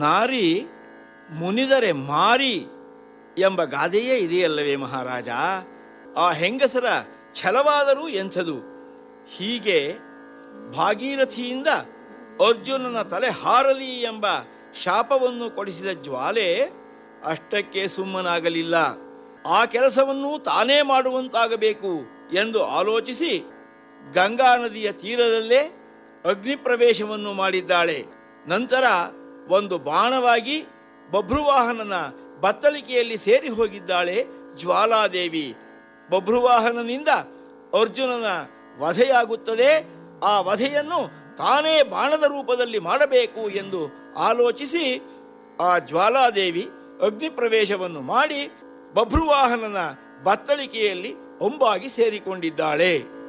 ನಾರಿ ಮುನಿದರೆ ಮಾರಿ ಎಂಬ ಗಾದೆಯೇ ಇದೆಯಲ್ಲವೇ ಮಹಾರಾಜ ಆ ಹೆಂಗಸರ ಛಲವಾದರೂ ಎಂಥದು ಹೀಗೆ ಭಾಗೀರಥಿಯಿಂದ ಅರ್ಜುನನ ತಲೆ ಹಾರಲಿ ಎಂಬ ಶಾಪವನ್ನು ಕೊಡಿಸಿದ ಜ್ವಾಲೆ ಅಷ್ಟಕ್ಕೆ ಸುಮ್ಮನಾಗಲಿಲ್ಲ ಆ ಕೆಲಸವನ್ನು ತಾನೇ ಮಾಡುವಂತಾಗಬೇಕು ಎಂದು ಆಲೋಚಿಸಿ ಗಂಗಾ ನದಿಯ ತೀರದಲ್ಲೇ ಅಗ್ನಿ ಪ್ರವೇಶವನ್ನು ಮಾಡಿದ್ದಾಳೆ ನಂತರ ಒಂದು ಬಾಣವಾಗಿ ಬಭ್ರುವಾಹನನ ಬತ್ತಳಿಕೆಯಲ್ಲಿ ಸೇರಿ ಹೋಗಿದ್ದಾಳೆ ಜ್ವಾಲಾದೇವಿ ಬಭ್ರುವಾಹನನಿಂದ ಅರ್ಜುನನ ವಧೆಯಾಗುತ್ತದೆ ಆ ವಧೆಯನ್ನು ತಾನೇ ಬಾಣದ ರೂಪದಲ್ಲಿ ಮಾಡಬೇಕು ಎಂದು ಆಲೋಚಿಸಿ ಆ ಜ್ವಾಲಾದೇವಿ ಅಗ್ನಿ ಪ್ರವೇಶವನ್ನು ಮಾಡಿ ಬಭ್ರುವಾಹನನ ಬತ್ತಳಿಕೆಯಲ್ಲಿ ಒಂಬಾಗಿ ಸೇರಿಕೊಂಡಿದ್ದಾಳೆ